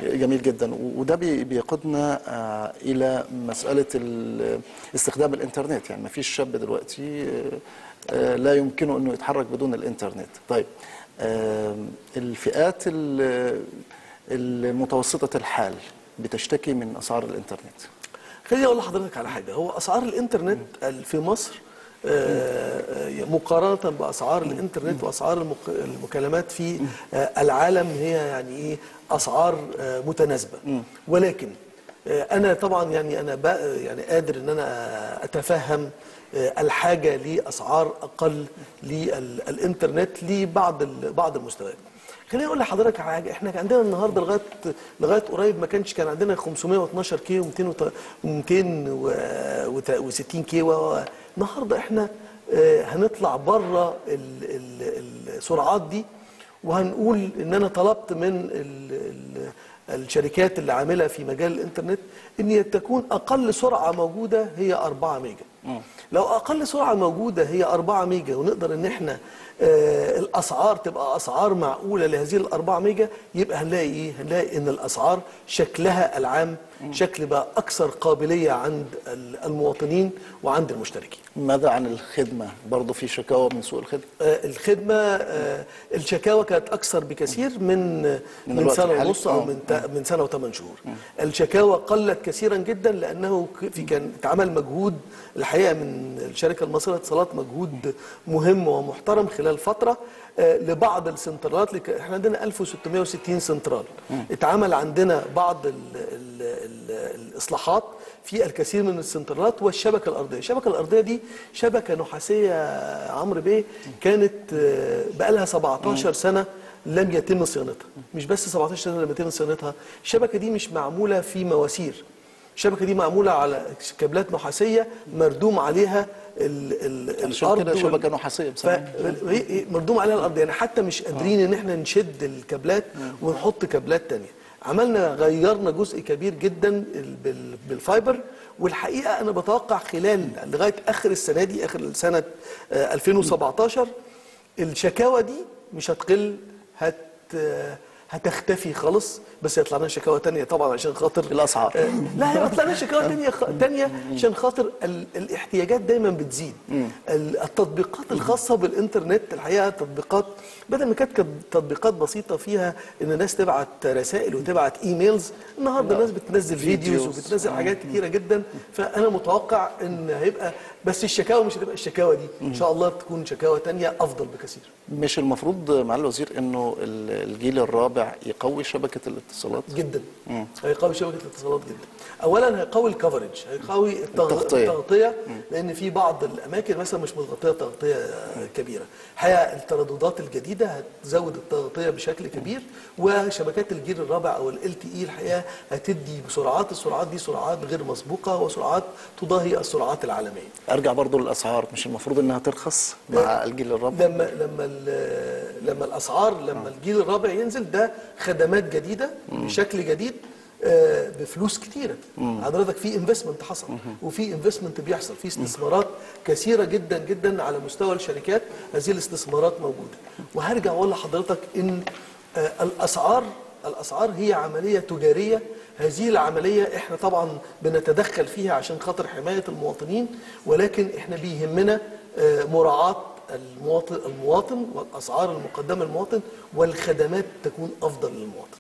جميل جدا و- وده بي- بيقودنا آه، الى مساله ال- استخدام الانترنت يعني ما فيش شاب دلوقتي آه، آه، لا يمكنه انه يتحرك بدون الانترنت طيب آم، الفئات ال- المتوسطه الحال بتشتكي من اسعار الانترنت خليني اقول لحضرتك على حاجه هو اسعار الانترنت ال- في مصر آه، آه، مقارنه باسعار الانترنت واسعار المك- المكالمات في آه، العالم هي يعني ايه اسعار آه، متناسبه ولكن آه، انا طبعا يعني انا بق- يعني قادر ان انا اتفهم آه، الحاجه لاسعار اقل للانترنت لبعض ال- بعض المستويات خليني اقول لحضرتك على حاجه احنا كان عندنا النهارده لغايه لغايه قريب ما كانش كان عندنا 512 كي و260 كي و- النهارده احنا آه، هنطلع بره ال- ال- السرعات دي وهنقول ان انا طلبت من ال ال الشركات اللي عامله في مجال الانترنت ان تكون اقل سرعه موجوده هي 4 ميجا لو اقل سرعه موجوده هي 4 ميجا ونقدر ان احنا آه الاسعار تبقى اسعار معقوله لهذه ال 4 ميجا يبقى هنلاقي ايه هنلاقي ان الاسعار شكلها العام شكل بقى اكثر قابليه عند ال- المواطنين وعند المشتركين ماذا عن الخدمه برضه في شكاوى من سوء الخدمه آه، الخدمة آه، الشكاوى كانت أكثر بكثير من من من, الوقت سنة الحالي؟ ونص أو آه. من تا- من سنة وثمان شهور الشكاوى قلت كثيرا جدا لأنه ك- في كان اتعمل مجهود الحقيقة من الشركة المصرية للاتصالات مجهود مهم ومحترم خلال فترة آه، لبعض السنترالات لك- احنا عندنا 1660 سنترال اتعمل عندنا بعض ال ال ال الإصلاحات في الكثير من السنترالات والشبكه الارضيه، الشبكه الارضيه دي شبكه نحاسيه يا عمرو بيه كانت آه، بقالها 17 سنه لم يتم صيانتها، مش بس 17 سنه لم يتم صيانتها، الشبكه دي مش معموله في مواسير. الشبكه دي معموله على كابلات نحاسيه مردوم عليها ال ال عشان الارض كده وال- شبكه نحاسيه بصراحه ف- هي- هي مردوم عليها الارض يعني حتى مش قادرين ان احنا نشد الكابلات ونحط كابلات تانية عملنا غيرنا جزء كبير جدا ال- بال- بالفايبر والحقيقه انا بتوقع خلال لغايه اخر السنه دي اخر سنه آه، 2017 الشكاوى دي مش هتقل هت آه، هتختفي خالص بس هيطلع لنا شكاوى تانية طبعا عشان خاطر الأسعار. آه، لا هيطلع لنا شكاوى تانية خ... تانية عشان خاطر ال... الاحتياجات دايما بتزيد ال- التطبيقات الخاصة بالإنترنت الحقيقة تطبيقات بدل ما كانت كانت تطبيقات بسيطة فيها إن الناس تبعت رسائل وتبعت إيميلز النهاردة الناس بتنزل فيديوز فيديوز. وبتنزل حاجات كتيرة جدا فأنا متوقع إن هيبقى بس الشكاوى مش هتبقى الشكاوى دي إن شاء الله تكون شكاوى تانية أفضل بكثير مش المفروض معالي الوزير انه ال- الجيل الرابع يقوي شبكه الاتصالات جدا هيقوي شبكه الاتصالات جدا اولا هيقوي الكفرج هيقوي التغ- التغطية. التغطيه لان في بعض الاماكن مثلا مش متغطيه تغطيه كبيره الحقيقه الترددات الجديده هتزود التغطيه بشكل كبير وشبكات الجيل الرابع او ال تي اي الحقيقه هتدي بسرعات السرعات دي سرعات غير مسبوقه وسرعات تضاهي السرعات العالميه ارجع برضه للاسعار مش المفروض انها ترخص مع الجيل الرابع لما لما ال- لما الاسعار لما الجيل الرابع ينزل ده خدمات جديده بشكل جديد آه، بفلوس كتيره حضرتك في انفستمنت حصل وفي انفستمنت بيحصل في استثمارات كثيره جدا جدا على مستوى الشركات هذه الاستثمارات موجوده وهرجع اقول لحضرتك ان آه، الاسعار الاسعار هي عمليه تجاريه هذه العمليه احنا طبعا بنتدخل فيها عشان خاطر حمايه المواطنين ولكن احنا بيهمنا آه، مراعاه المواطن المواطن والاسعار المقدمه للمواطن والخدمات تكون افضل للمواطن